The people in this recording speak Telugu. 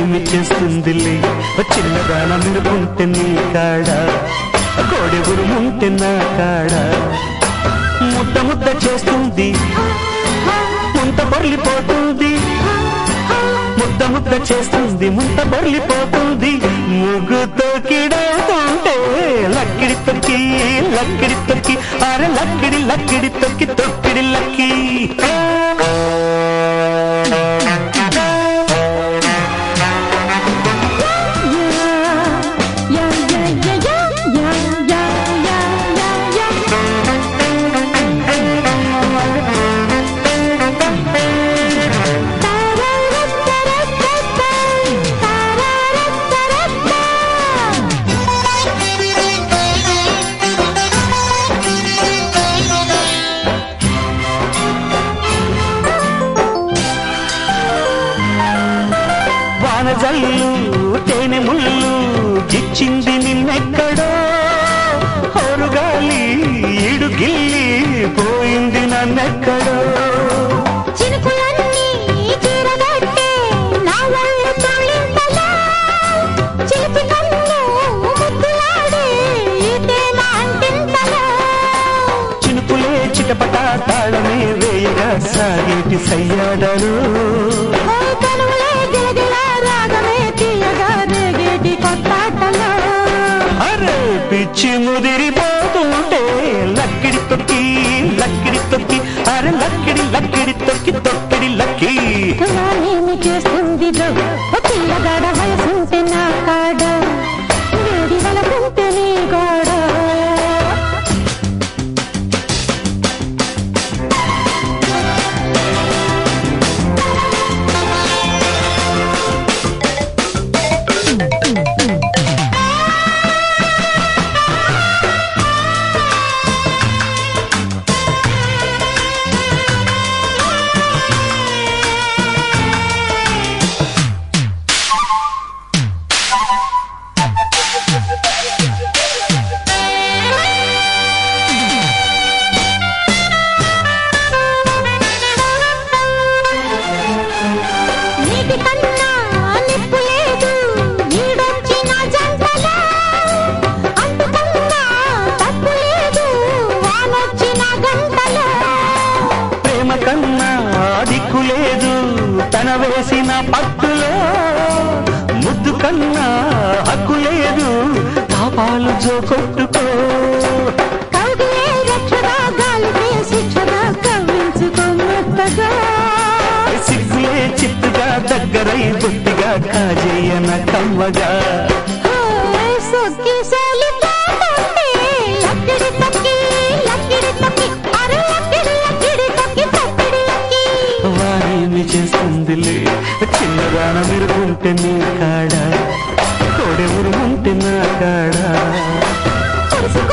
వారేమి చేస్తుందిలే చిన్నదాన మినుకుంటే నీ కాడ కోడె ఉరుముంటే నా కాడ ముద్ద ముద్ద చేస్తుంది ముంత బొర్లిపోతుంది ముద్ద ముద్ద చేస్తుంది ముంత బొర్లిపోతుంది ముగ్గుతో కిడవుతుంటే లక్కిడి తొక్కి లక్కిడి తొక్కి అరే లక్కిడి లక్కిడి తొక్కి తొక్కిడి లక్కి యా యా యా యా యా యా యా యా వానజల్లు తేనె ముళ్ళు గిచ్చింది నిన్నెక్కడో హోరుగాలి ఈడు గిల్లి పోయింది నన్నెక్కడో చినుకులన్నీ చీరగట్టే నా ఒళ్ళు తొలింతలా చిలిపి కన్ను ముద్దులాడే ఇదేమ అంటింతలా చినుకులే చిటపట తాళమే వేయగా సాగేటి సయ్యాడలు ఓ కనువులే గిలగిల రాగమే తీయగా రేగేటి కొత్తాటలా అరే పిచ్చి ముదిరిపోతుంటే లక్కిడి తొక్కి లక్కిడి తొక్కి అరే లక్కిడి లక్కిడి తొక్కి తొక్కిడి లక్కి ఏమి చేస్తుంది రో ఓ పిల్లగాడ వయసుంటే నా కాడ వేడి వలకుంటే నీ గోడ నీటి కన్నా నిప్పు లేదు నీడొచ్చిన జంటలా అంటుకన్నా తప్పు లేదు వానొచ్చిన గంటలా ప్రేమ కన్నా దిక్కు లేదు తన వేసిన పట్టులో ముద్దు కన్నా హక్కు లేదు పాపాలు జో కొట్టుకో కౌగిలే రక్షగా గాలిపే శిక్షగా కవ్వించుకోమెత్తగా సిగ్గులే చిత్తుగా దగ్గరై బుద్ధిగా కాజేయన కమ్మగా ఓయ్ సొక్కి సోలిపోతుంటే లక్కిడి తక్కి లక్కిడి తక్కి అరే లక్కిడి లక్కిడి తక్కి తక్కిడి లక్కి వారేమి చేస్తుందిలే చిన్నదాన విరుగుంటే నీ కాడ కోడె ఉరుముంటే నా కాడ పొడుచుకో